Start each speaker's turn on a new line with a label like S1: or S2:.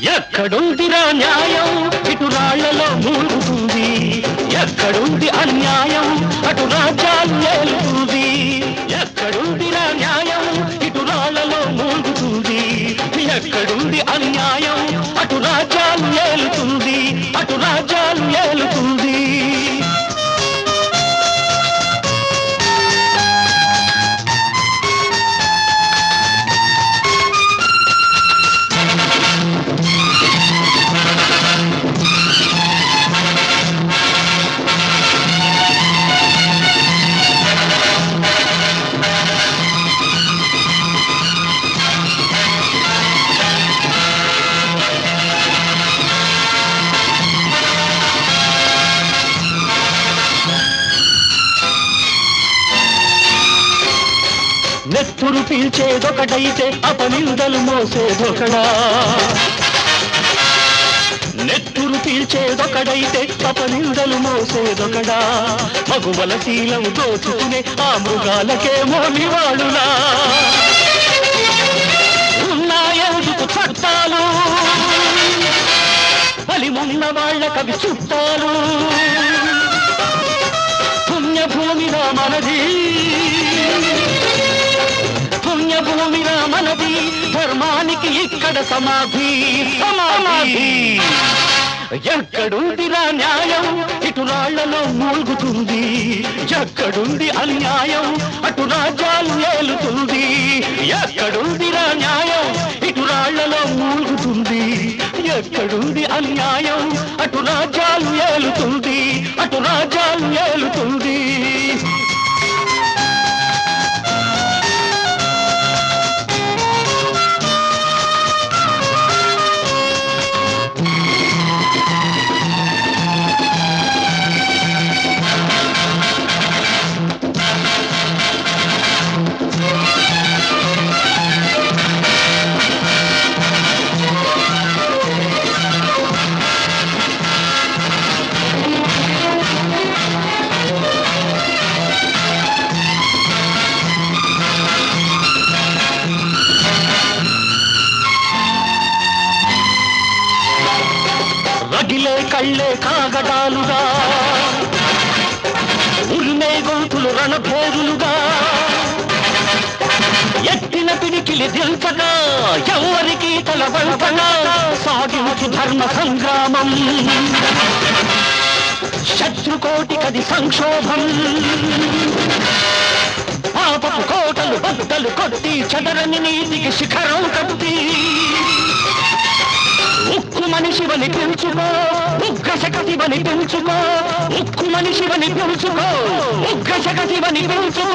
S1: ఎక్కడుందిరా న్యాయం ఇటు రాళ్లలో మూలుగుతుంది ఎక్కడుంది అన్యాయం అటు రాజ్యాలు ఏలుతుంది ఎక్కడుందిరా న్యాయం ఇటు రాళ్లలో మూలుగుతుంది ఎక్కడుంది అన్యాయం అటు రాజ్యాలు ఏలుతుంది అటు రాజ్యాలు ఏలుతుంది నెత్తురు పీల్చేదొకటైతే అపనిందలు మోసేదొకడా నెత్తురు పీల్చేదొకడైతే అపనిందలు మోసేదొకడా మగువల శీలం దోచుకునే ఆ మృగాలకేమో నివాళులా ఉన్నాయందుకు చట్టాలు బలిమున్న వాళ్ళ కవి చుట్టాలు పుణ్యభూమిగా మనది పుణ్యభూమిగా మనది ధర్మానికి ఇక్కడ సమాధి సమాధి ఎక్కడుందిరా న్యాయం ఇటు రాళ్లలో మూలుగుతుంది ఎక్కడుంది అన్యాయం అటు రాజ్యాలు ఏలుతుంది ఎక్కడుందిరా న్యాయం ఇటు రాళ్లలో మూలుగుతుంది ఎక్కడుంది అన్యాయం అటు రాజ్యాలు ఏలుతుంది అటు రాజ్యాలు ఏలుతుంది రగిలే కళ్ళే కాగడాలుగా ఉరిమే గొంతులు రణభేరులుగా ఎత్తిన పిడికిలి దిల్చగా ఎవరికి తల వంచగా సాగించు ధర్మ సంగ్రామం శత్రుకోటి కది సంక్షోభం పాపపు కోటలు బద్దలు కొట్టి చదరని నీతికి శిఖరం కట్టి ఉక్కు మనిషివని పిలుచుకో ఉగ్ర శకసివని పిలుచుకో ఉక్కు మనిషివని పిలుచుకో ఉగ్ర శకసివని పిలుచుకో